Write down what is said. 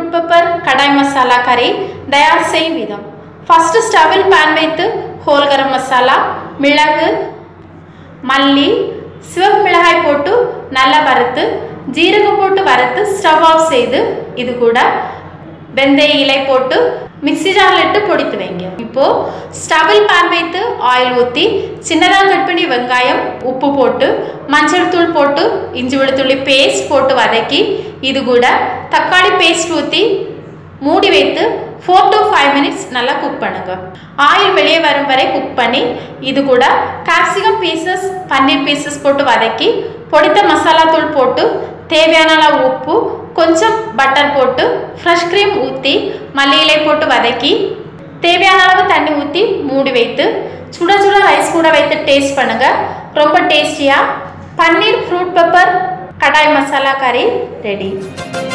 fruit pepper kadai masala கறி தயார் செய்யும் விதம் ஃபஸ்ட்டு ஸ்டவில் பேன் வைத்து ஹோல் கரம் மசாலா மிளகு மல்லி சிவப்பு மிளகாய் போட்டு நல்லா வறுத்து ஜீரகம் போட்டு வறுத்து ஸ்டவ் ஆஃப் செய்து இது கூட வெந்தய இலை போட்டு மிக்ஸி ஜாரில் இட்டு பொடித்து வைங்க இப்போ ஸ்டவில் பேன் வைத்து ஆயில் ஊற்றி சின்னதாக கட் பண்ணி வெங்காயம் உப்பு போட்டு மஞ்சள் தூள் போட்டு இஞ்சி வெளுத்துள்ளி பேஸ்ட் போட்டு வதக்கி இது கூட தக்காளி பேஸ்ட் ஊற்றி மூடி வைத்து ஃபோர் டு ஃபைவ் மினிட்ஸ் நல்லா குக் பண்ணுங்க ஆயில் வெளியே வரும் வரை குக் பண்ணி இது கூட கேப்சிகம் பீசஸ் பன்னீர் பீசஸ் போட்டு வதக்கி பொடித்த மசாலா தூள் போட்டு தேவையான அளவு உப்பு கொஞ்சம் பட்டர் போட்டு ஃப்ரெஷ் க்ரீம் ஊற்றி மல்லி இலை போட்டு வதக்கி தேவையான அளவு தண்ணி ஊற்றி மூடி வைத்து சுட சுட ரைஸ் கூட வைத்து டேஸ்ட் பண்ணுங்க ரொம்ப டேஸ்டியாக பன்னீர் ஃப்ரூட் பெப்பர் கடாய் மசாலா கறி ரெடி